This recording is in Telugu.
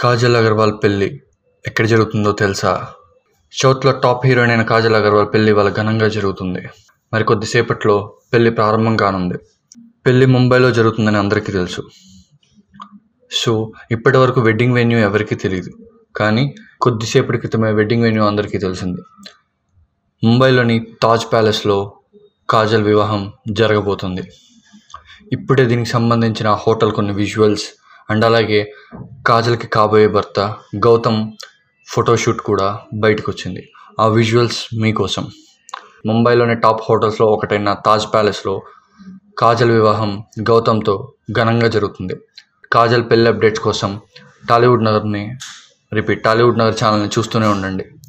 కాజల్ అగర్వాల్ పెళ్ళి ఎక్కడ జరుగుతుందో తెలుసా సౌత్లో టాప్ హీరోయిన్ అయిన కాజల్ అగర్వాల్ పెళ్ళి ఇవాళ ఘనంగా జరుగుతుంది మరి కొద్దిసేపట్లో పెళ్ళి ప్రారంభం కానుంది పెళ్ళి ముంబైలో జరుగుతుందని అందరికీ తెలుసు సో ఇప్పటి వరకు వెడ్డింగ్ వెన్యూ ఎవరికీ తెలియదు కానీ కొద్దిసేపటి క్రితమే వెడ్డింగ్ వెన్యూ అందరికీ తెలిసింది ముంబైలోని తాజ్ ప్యాలెస్లో కాజల్ వివాహం జరగబోతుంది ఇప్పుడే దీనికి సంబంధించిన హోటల్ కొన్ని విజువల్స్ అండ్ అలాగే కాజల్కి కాబోయే భర్త గౌతమ్ ఫోటోషూట్ కూడా బయటకు వచ్చింది ఆ విజువల్స్ మీకోసం ముంబైలోని టాప్ హోటల్స్లో ఒకటైన తాజ్ ప్యాలెస్లో కాజల్ వివాహం గౌతమ్తో ఘనంగా జరుగుతుంది కాజల్ పెళ్ళి అప్డేట్స్ కోసం టాలీవుడ్ నగర్ని రిపీట్ టాలీవుడ్ నగర్ ఛానల్ని చూస్తూనే ఉండండి